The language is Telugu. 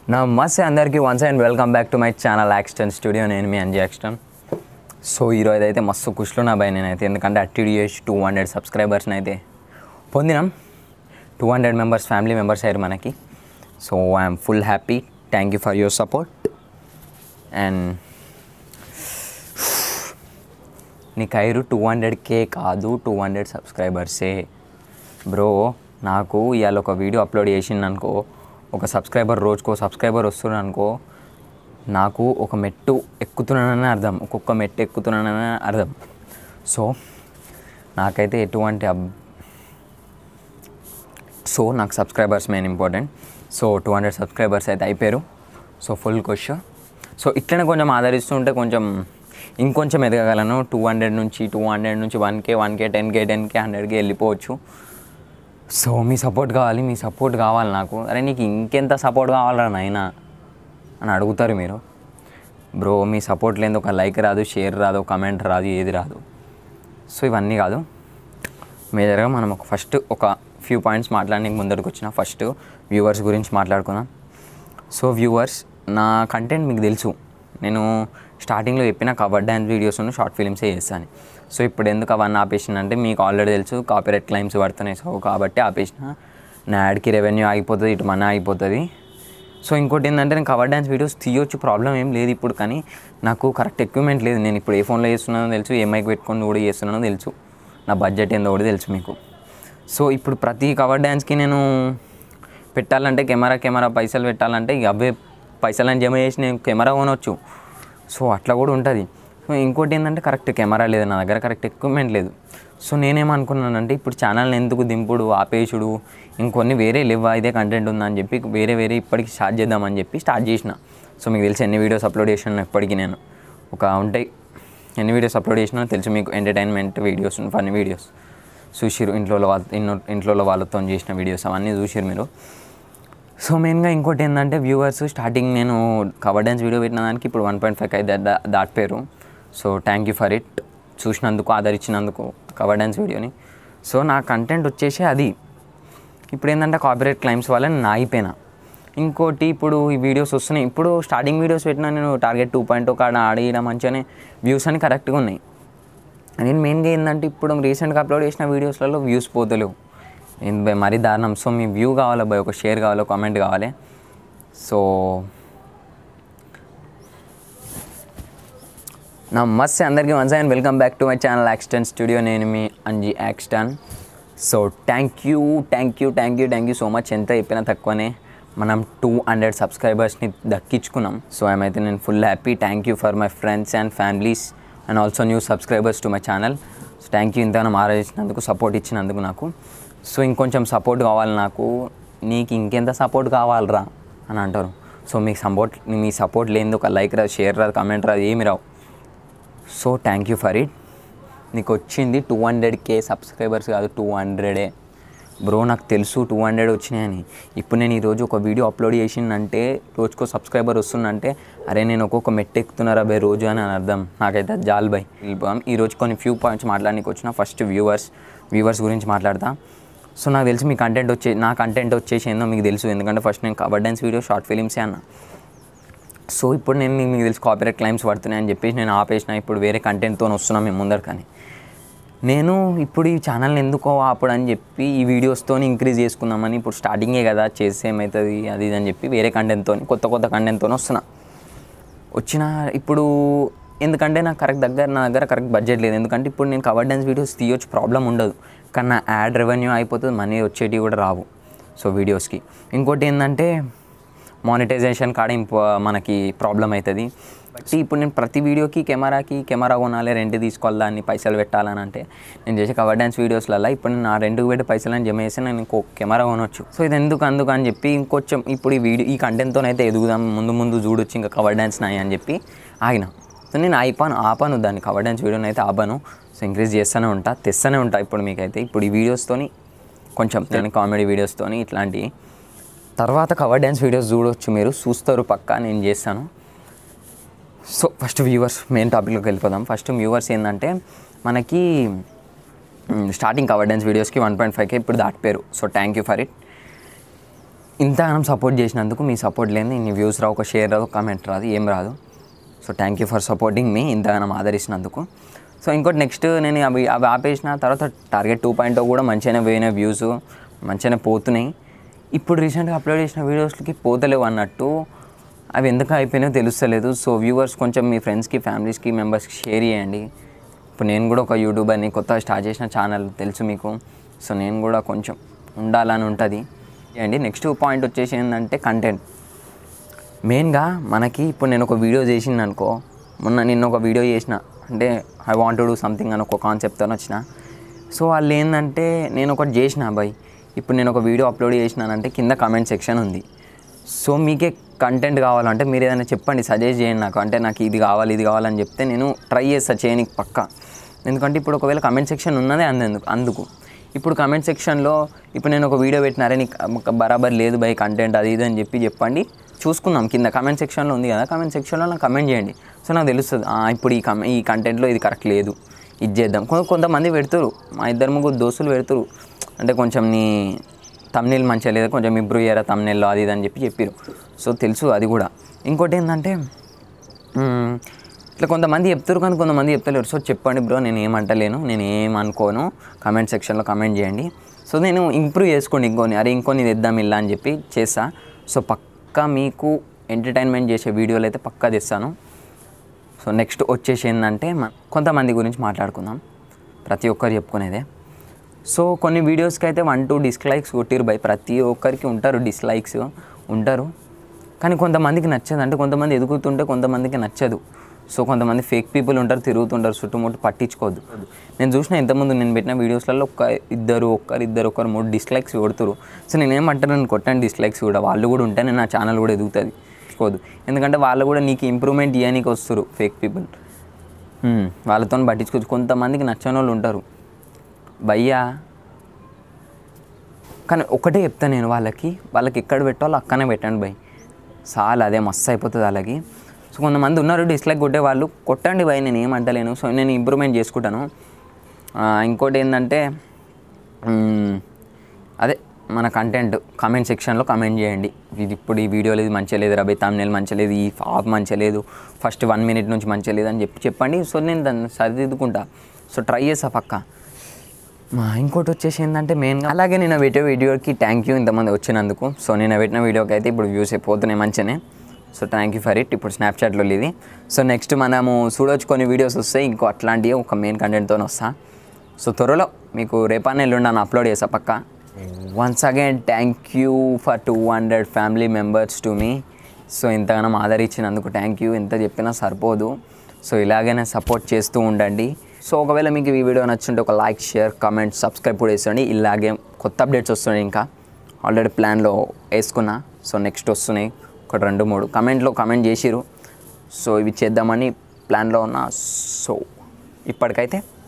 నమస్తే అందరికీ once and welcome back to my channel Axton studio నేను మీ అంజీ యాక్స్టన్ సో ఈరోజు అయితే మస్తు ఖుషిలో నా భయ నేనైతే ఎందుకంటే అట్టిడి చేసి టూ హండ్రెడ్ సబ్స్క్రైబర్స్ని అయితే పొందినాం two hundred members family members అయ్యారు మనకి so I'm full happy thank you for your support and నీకు ఐరు టూ హండ్రెడ్ కే కాదు టూ హండ్రెడ్ సబ్స్క్రైబర్సే బ్రో నాకు ఇవాళ ఒక వీడియో అప్లోడ్ చేసింది అనుకో ఒక సబ్స్క్రైబర్ రోజుకో సబ్స్క్రైబర్ వస్తున్నాడు అనుకో నాకు ఒక మెట్టు ఎక్కుతున్నానని అర్థం ఒక్కొక్క మెట్టు ఎక్కుతున్నానని అర్థం సో నాకైతే ఎటువంటి అబ్ సో నాకు subscribers main important so two hundred subscribers అయితే అయిపోయారు సో ఫుల్ క్వశ్చన్ సో ఇట్లనే కొంచెం ఆదరిస్తుంటే కొంచెం ఇంకొంచెం ఎదగగలను టూ హండ్రెడ్ నుంచి టూ హండ్రెడ్ నుంచి one K one K ten K ten K హండ్రెడ్కి వెళ్ళిపోవచ్చు సో మీ సపోర్ట్ కావాలి మీ సపోర్ట్ కావాలి నాకు అరే నీకు ఇంకెంత సపోర్ట్ కావాలరా నాయనా అని అడుగుతారు మీరు బ్రో మీ సపోర్ట్ లేని ఒక లైక్ రాదు షేర్ రాదు కమెంట్ రాదు ఏది రాదు సో ఇవన్నీ కాదు మేజర్గా మనం ఒక ఫస్ట్ ఒక ఫ్యూ పాయింట్స్ మాట్లాడడానికి ముందరికి వచ్చిన ఫస్ట్ వ్యూవర్స్ గురించి మాట్లాడుకుందాం సో వ్యూవర్స్ నా కంటెంట్ మీకు తెలుసు నేను స్టార్టింగ్లో చెప్పిన కవర్ డ్యాన్స్ వీడియోస్ షార్ట్ ఫిలిమ్సే చేస్తాను సో ఇప్పుడు ఎందుకు అవన్నీ ఆపేసిందంటే మీకు ఆల్రెడీ తెలుసు కాపీరైట్ క్లైమ్స్ పడుతున్నాయి సో కాబట్టి ఆపేసిన నా యాడ్కి రెవెన్యూ ఆగిపోతుంది ఇటు మన ఆగిపోతుంది సో ఇంకోటి ఏంటంటే నేను కవర్ డ్యాన్స్ వీడియోస్ తీయొచ్చు ప్రాబ్లం ఏం లేదు ఇప్పుడు కానీ నాకు కరెక్ట్ ఎక్విప్మెంట్ లేదు నేను ఇప్పుడు ఏ ఫోన్లో చేస్తున్నానో తెలుసు ఏ మైక్ పెట్టుకొని కూడా చేస్తున్నానో తెలుసు నా బడ్జెట్ ఏందో కూడా తెలుసు మీకు సో ఇప్పుడు ప్రతి కవర్ డ్యాన్స్కి నేను పెట్టాలంటే కెమెరా కెమెరా పైసలు పెట్టాలంటే ఇక అవే పైసలని జమ చేసి నేను కెమెరా కొనవచ్చు సో అట్లా కూడా ఉంటుంది సో ఇంకోటి ఏంటంటే కరెక్ట్ కెమెరా లేదు నా దగ్గర కరెక్ట్ ఎక్విప్మెంట్ లేదు సో నేనేమనుకున్నానంటే ఇప్పుడు ఛానల్ని ఎందుకు దింపుడు ఆపేసుడు ఇంకొన్ని వేరే లేవా ఇదే కంటెంట్ ఉందని చెప్పి వేరే వేరే ఇప్పటికి స్టార్ట్ చేద్దామని చెప్పి స్టార్ట్ చేసిన సో మీకు తెలిసి ఎన్ని వీడియోస్ అప్లోడ్ చేసినా ఇప్పటికీ నేను ఒక ఉంటాయి ఎన్ని వీడియోస్ అప్లోడ్ చేసినా తెలుసు మీకు ఎంటర్టైన్మెంట్ వీడియోస్ ఫన్నీ వీడియోస్ చూసిరు ఇంట్లో వాళ్ళ ఇన్నో ఇంట్లో వాళ్ళతో చేసిన వీడియోస్ అవన్నీ చూసిరు మీరు సో మెయిన్గా ఇంకోటి ఏంటంటే వ్యూవర్స్ స్టార్టింగ్ నేను కవర్ డ్యాన్స్ వీడియో పెట్టిన దానికి ఇప్పుడు వన్ పాయింట్ ఫైవ్ అయితే దా దాటిపోయారు so thank you for it చూసినందుకు ఆదరించినందుకు కవర్ డ్యాన్స్ వీడియోని సో నా కంటెంట్ వచ్చేసి అది ఇప్పుడు ఏంటంటే కాపీరైట్ క్లైమ్స్ వల్ల నేను ఆగిపోయినా ఇంకోటి ఇప్పుడు ఈ వీడియోస్ వస్తున్నాయి ఇప్పుడు స్టార్టింగ్ వీడియోస్ పెట్టినా నేను టార్గెట్ టూ పాయింట్ ఒక ఆడిన మంచిగానే వ్యూస్ అని కరెక్ట్గా ఉన్నాయి నేను మెయిన్గా ఏంటంటే ఇప్పుడు రీసెంట్గా అప్లోడ్ చేసిన వీడియోస్లలో వ్యూస్ పోతలేవు ఏంది భయ్ మరీ దారుణం సో మీ వ్యూ కావాలి భయ్ ఒక షేర్ కావాలి కామెంట్ కావాలి సో నమస్తే అందరికీ once and welcome back to my channel Axton studio నేను మీ Anji Axton so thank you thank you thank you thank you so much ఎంత చెప్పినా తక్కువనే మనం టూ హండ్రెడ్ సబ్స్క్రైబర్స్ని దక్కించుకున్నాం సో ఏమైతే నేను full happy thank you for my friends and families and also new subscribers to my channel so thank you ఇంతగానో ఆరాధించినందుకు సపోర్ట్ ఇచ్చినందుకు నాకు సో ఇంకొంచెం సపోర్ట్ కావాలి నాకు నీకు ఇంకెంత సపోర్ట్ కావాలరా అని అంటారు సో మీకు సపోర్ట్ మీ సపోర్ట్ లేనిది ఒక లైక్ రాదు షేర్ రాదు కమెంట్ రాదు ఏమి రావు so thank you for it నీకు వచ్చింది టూ హండ్రెడ్ కే సబ్స్క్రైబర్స్ కాదు టూ హండ్రెడే బ్రో నాకు తెలుసు టూ హండ్రెడ్ వచ్చినాయని ఇప్పుడు నేను ఈరోజు ఒక వీడియో అప్లోడ్ చేసిందంటే రోజుకో సబ్స్క్రైబర్ వస్తుందంటే అరే నేను ఒక్కొక్క మెట్టు ఎక్కుతున్నారా బై రోజు అని అని అర్థం నాకైతే అది జాల్ బై వెళ్ళిపోయాం ఈరోజు కొన్ని ఫ్యూ పాయింట్స్ మాట్లాడడానికి వచ్చిన ఫస్ట్ వ్యూవర్స్ వ్యూవర్స్ గురించి మాట్లాడతా సో నాకు తెలిసి మీ కంటెంట్ వచ్చే నా కంటెంట్ వచ్చేసి ఏందో మీకు తెలుసు ఎందుకంటే ఫస్ట్ నేను కవర్ డ్యాన్స్ వీడియో షార్ట్ ఫిలిమ్సే అన్న సో ఇప్పుడు నేను మీకు తెలిసి కాపీరైట్ క్లైమ్స్ పడుతున్నాయి అని చెప్పేసి నేను ఆపేసిన ఇప్పుడు వేరే కంటెంట్తో వస్తున్నాం మేము ముందర కానీ నేను ఇప్పుడు ఈ ఛానల్ని ఎందుకో ఆపడు అని చెప్పి ఈ వీడియోస్తో ఇంక్రీజ్ చేసుకుందామని ఇప్పుడు స్టార్టింగే కదా చేస్తే ఏమవుతుంది అది ఇది అని చెప్పి వేరే కంటెంట్తో కొత్త కొత్త కంటెంట్తో వస్తున్నా వచ్చిన ఇప్పుడు ఎందుకంటే నాకు కరెక్ట్ దగ్గర నా దగ్గర కరెక్ట్ బడ్జెట్ లేదు ఎందుకంటే ఇప్పుడు నేను కవర్ డ్యాన్స్ వీడియోస్ తీయొచ్చు ప్రాబ్లం ఉండదు కానీ నా యాడ్ రెవెన్యూ అయిపోతుంది మనీ వచ్చేటివి కూడా రావు సో వీడియోస్కి ఇంకోటి ఏంటంటే మానిటైజేషన్ కాడ ఇంప మనకి ప్రాబ్లం అవుతుంది బట్టి ఇప్పుడు నేను ప్రతి వీడియోకి కెమెరాకి కెమెరా కొనాలి రెంట్ తీసుకోవాలి దాన్ని పైసలు పెట్టాలని అంటే నేను చేసే కవర్ డ్యాన్స్ వీడియోస్లలో ఇప్పుడు నేను నా రెంట్కి పెట్టి పైసలని జమ చేసి నేను ఇంకో కెమెరా కొనవచ్చు సో ఇది ఎందుకు అందుకు అని చెప్పి ఇంకొంచెం ఇప్పుడు ఈ వీడియో ఈ కంటెంట్తో అయితే ఎదుగుదాం ముందు ముందు చూడొచ్చు ఇంకా కవర్ డ్యాన్స్ నాయి అని చెప్పి ఆగిన సో నేను అయిపోను ఆపాను దాన్ని కవర్ డ్యాన్స్ వీడియోని అయితే ఆపాను సో ఇంక్రీజ్ చేస్తూనే ఉంటా తెస్తూనే ఉంటా ఇప్పుడు మీకైతే ఇప్పుడు ఈ వీడియోస్తోని కొంచెం నేను కామెడీ వీడియోస్తోని ఇట్లాంటివి తర్వాత కవర్ డ్యాన్స్ వీడియోస్ చూడవచ్చు మీరు చూస్తారు పక్కా నేను చేస్తాను సో ఫస్ట్ వ్యూవర్స్ మెయిన్ టాపిక్లోకి వెళ్ళిపోదాం ఫస్ట్ వ్యూవర్స్ ఏంటంటే మనకి స్టార్టింగ్ కవర్ డ్యాన్స్ వీడియోస్కి వన్ పాయింట్ ఫైవ్కి ఇప్పుడు దాటిపోయారు so thank you for it ఇంతగానం సపోర్ట్ చేసినందుకు మీ సపోర్ట్ లేని ఇన్ని వ్యూస్ రావు ఒక షేర్ రాదు కామెంట్ రాదు ఏం రాదు so thank you for supporting మీ ఇంతగానం ఆదరిస్తున్నందుకు సో ఇంకోటి నెక్స్ట్ నేను అవి అవి ఆపేసిన తర్వాత టార్గెట్ టూ పాయింట్ కూడా మంచిగానే పోయిన వ్యూస్ మంచిగానే పోతున్నాయి ఇప్పుడు రీసెంట్గా అప్లోడ్ చేసిన వీడియోస్కి పోతలేవు అన్నట్టు అవి ఎందుకు అయిపోయినాయో తెలుస్తలేదు సో వ్యూవర్స్ కొంచెం మీ ఫ్రెండ్స్కి ఫ్యామిలీస్కి మెంబర్స్కి షేర్ చేయండి ఇప్పుడు నేను కూడా ఒక యూట్యూబర్ని కొత్తగా స్టార్ట్ చేసిన ఛానల్ తెలుసు మీకు సో నేను కూడా కొంచెం ఉండాలని ఉంటుంది అండి నెక్స్ట్ పాయింట్ వచ్చేసి ఏంటంటే కంటెంట్ మెయిన్గా మనకి ఇప్పుడు నేను ఒక వీడియో చేసింది అనుకో మొన్న నిన్న ఒక వీడియో చేసిన అంటే ఐ వాంట్ డూ సంథింగ్ అని ఒక కాన్సెప్ట్తో వచ్చిన సో వాళ్ళు ఏంటంటే నేను ఒకటి చేసిన అబ్బాయి ఇప్పుడు నేను ఒక వీడియో అప్లోడ్ చేసినానంటే కింద కామెంట్ సెక్షన్ ఉంది సో మీకే కంటెంట్ కావాలంటే మీరు ఏదైనా చెప్పండి సజెస్ట్ చేయండి నాకు అంటే నాకు ఇది కావాలి ఇది కావాలని చెప్తే నేను ట్రై చేస్తా చేయనికి పక్కా ఎందుకంటే ఇప్పుడు ఒకవేళ కమెంట్ సెక్షన్ ఉన్నదే అందుకు అందుకు ఇప్పుడు కమెంట్ సెక్షన్లో ఇప్పుడు నేను ఒక వీడియో పెట్టినారే నీకు బరాబర్ లేదు బై కంటెంట్ అది ఇది అని చెప్పి చెప్పండి చూసుకుందాం కింద కమెంట్ సెక్షన్లో ఉంది కదా కమెంట్ సెక్షన్లో నాకు కమెంట్ చేయండి సో నాకు తెలుస్తుంది ఆ, ఇప్పుడు ఈ కమె ఈ కంటెంట్లో ఇది కరెక్ట్ లేదు ఇది చేద్దాం కొ- కొంతమంది పెడతారు మా ఇద్దరు ముగ్గురు దోస్తులు పెడతారు అంటే కొంచెం నీ తమ్నేల్ మంచిగా లేదా కొంచెం ఇంప్రూవ్ చేయరా తమ్నేల్లో అది ఇది అని చెప్పి చెప్పారు సో తెలుసు అది కూడా ఇంకోటి ఏంటంటే మ్మ్, ఇట్లా కొంతమంది చెప్తారు కానీ కొంతమంది చెప్తలేరు సో చెప్పండి బ్రో నేను ఏమంటలేను నేను ఏం అనుకోను కమెంట్ సెక్షన్లో కమెంట్ చేయండి సో నేను ఇంప్రూవ్ చేసుకోండి ఇంకోని అరే ఇంకొని తెద్దాం ఇలా అని చెప్పి చేస్తా సో పక్కా మీకు ఎంటర్టైన్మెంట్ చేసే వీడియోలు అయితే పక్కా తెస్తాను సో నెక్స్ట్ వచ్చేసి ఏంటంటే మ- కొంతమంది గురించి మాట్లాడుకుందాం ప్రతి ఒక్కరు చెప్పుకునేదే సో కొన్ని వీడియోస్కి అయితే వన్ టూ డిస్లైక్స్ కొట్టిరు బై ప్రతి ఒక్కరికి ఉంటారు డిస్లైక్స్ ఉంటారు కానీ కొంతమందికి నచ్చదు అంటే కొంతమంది ఎదుగుతుంటే కొంతమందికి నచ్చదు సో కొంతమంది ఫేక్ పీపుల్ ఉంటారు తిరుగుతుంటారు చుట్టుముట్టు పట్టించుకోవద్దు నేను చూసిన ఇంతకుముందు నేను పెట్టిన వీడియోస్లలో ఒక్క ఇద్దరు ఒక్కరు ఇద్దరు ఒక్కరు మూడు డిస్లైక్స్ కొడుతురు సో నేనేమంటాను నేను కొట్టాను డిస్లైక్స్ కూడా వాళ్ళు కూడా ఉంటేనే నా ఛానల్ కూడా ఎదుగుతుంది పోదు ఎందుకంటే వాళ్ళు కూడా నీకు ఇంప్రూవ్మెంట్ ఇవ్వడానికి వస్తారు ఫేక్ పీపుల్ వాళ్ళతో పట్టించుకోవచ్చు కొంతమందికి నచ్చని వాళ్ళు ఉంటారు భయ్యా కానీ ఒకటే చెప్తా నేను వాళ్ళకి వాళ్ళకి ఎక్కడ పెట్టాలో అక్కనే పెట్టండి భయ్ చాలా అదే మస్తు అయిపోతుంది వాళ్ళకి సో కొంతమంది ఉన్నారు డిస్లైక్ కొట్టే వాళ్ళు కొట్టండి భయ్ నేను ఏమంటలేను సో నేను ఇంప్రూవ్మెంట్ చేసుకుంటాను ఆ, ఇంకోటి ఏంటంటే మ్మ్, అదే మన కంటెంట్ కామెంట్ సెక్షన్లో కామెంట్ చేయండి ఇది ఇప్పుడు ఈ వీడియోలో ఇది మంచిగా లేదు రబై తమ్నేల్ మంచిగా లేదు ఈ ఆఫ్ మంచిగా లేదు ఫస్ట్ వన్ మినిట్ నుంచి మంచిగా లేదు అని చెప్పి చెప్పండి సో నేను దాన్ని సరిదిద్దుకుంటా సో ట్రై చేసా పక్కా మా ఇంకోటి వచ్చేసి ఏంటంటే మెయిన్గా అలాగే నేను పెట్టే వీడియోకి థ్యాంక్ యూ ఇంతమంది వచ్చినందుకు సో నేను పెట్టిన వీడియోకి అయితే ఇప్పుడు వ్యూస్ అయిపోతున్నాయి మంచిగానే so thank you for it ఇప్పుడు స్నాప్చాట్లో ఇది సో నెక్స్ట్ మనము చూడొచ్చు కొన్ని వీడియోస్ వస్తాయి ఇంకో అట్లాంటివి ఒక మెయిన్ కంటెంట్తో వస్తా సో త్వరలో మీకు రేపాన్ని ఎల్లుండి అప్లోడ్ చేసా పక్క once again thank you for two hundred family members to మీ సో ఇంతగానో ఆదరించినందుకు థ్యాంక్ యూ ఎంత చెప్పినా సరిపోదు సో ఇలాగనే సపోర్ట్ చేస్తూ ఉండండి సో ఒకవేళ మీకు ఈ వీడియో నచ్చుంటే ఒక లైక్ షేర్ కామెంట్ సబ్స్క్రైబ్ కూడా వేసుకోండి ఇలాగే కొత్త అప్డేట్స్ వస్తున్నాయి ఇంకా ఆల్రెడీ ప్లాన్లో వేసుకున్నా సో నెక్స్ట్ వస్తున్నాయి ఒక రెండు మూడు కమెంట్లో కమెంట్ చేసిరు సో ఇవి చేద్దామని ప్లాన్లో ఉన్నా సో ఇప్పటికైతే